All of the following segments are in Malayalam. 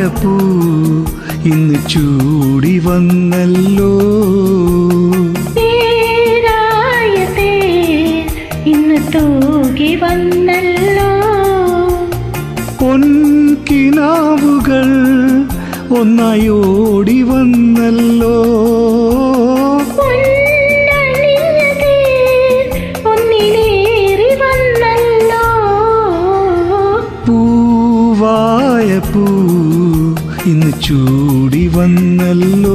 പൂ ഇന്ന് ചൂടി വന്നല്ലോ തേരായ തേർ ഇന്ന് തൂകി വന്നല്ലോ പൊൻകിനാവുകൾ ഒന്നായി ഓടി വന്നല്ലോ പൊന്നണിഞ്ഞ തേർ ഒന്നിലേറി വന്നല്ലോ പൂവായ പൂ ഇന്ന് ചൂടി വന്നല്ലോ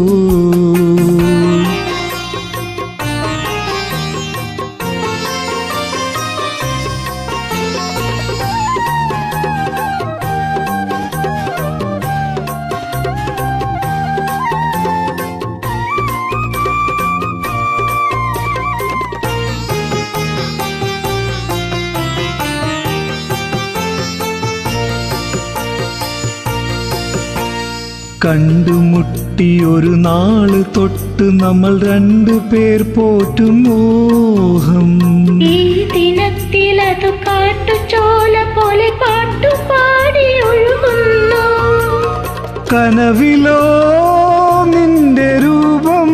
കണ്ടുമുട്ടി ഒരു നാള് തൊട്ട് നമ്മൾ രണ്ടു പേർ പോറ്റും മോഹം ഈ ദിനത്തിൽ അത് കാട്ടുചോല പോലെ പാട്ടുപാടി ഒഴുകുന്നു കനവിലോ നിന്റെ രൂപം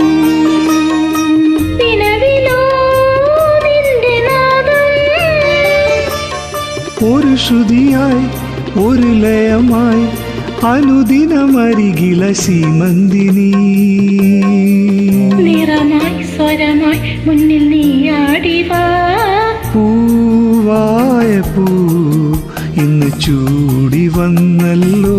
നിലവിലോ നിന്റെ നാദം ഒരു ശ്രുതിയായി ഒരു ലയമായി അനുദിനമരികില സീമന്തിനി നിറമായി സ്വരമായി മുന്നിൽ നീ ആടിവാ പൂവായ പൂ ഇന്ന് ചൂടി വന്നല്ലോ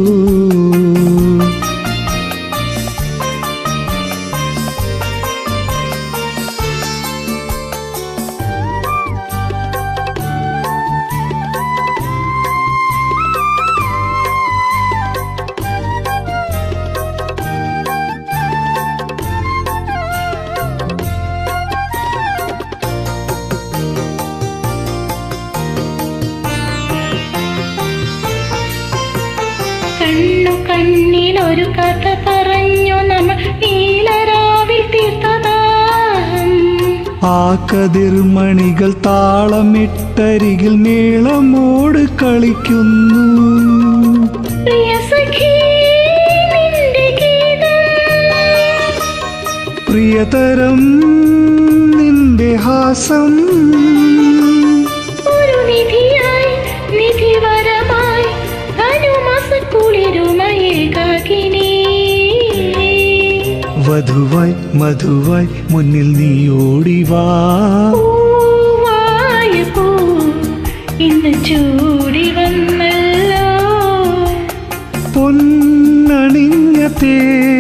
കണ്ണു കണ്ണിൽ ഒരു കഥ പറഞ്ഞു നമ്മൾ നീലരാവിൽ തീർത്തതാം ആ കതിർമണികൾ താളമിട്ടരികിൽ മേളമോട് കളിക്കുന്നു പ്രിയ സഖി നിന്റെ ഗീതം പ്രിയതരം നിന്റെ ഹാസം ഒരു നിധിയായി നിധിവരമായി അനുമാസ കുളിരുമയേകാകിനി വധുവായി മധുവായി മുന്നിൽ നീ ഓടിവാ പൂവായ പൂ ഇന്ന് ചൂടി വന്നല്ലോ പൊന്നണിഞ്ഞ തേ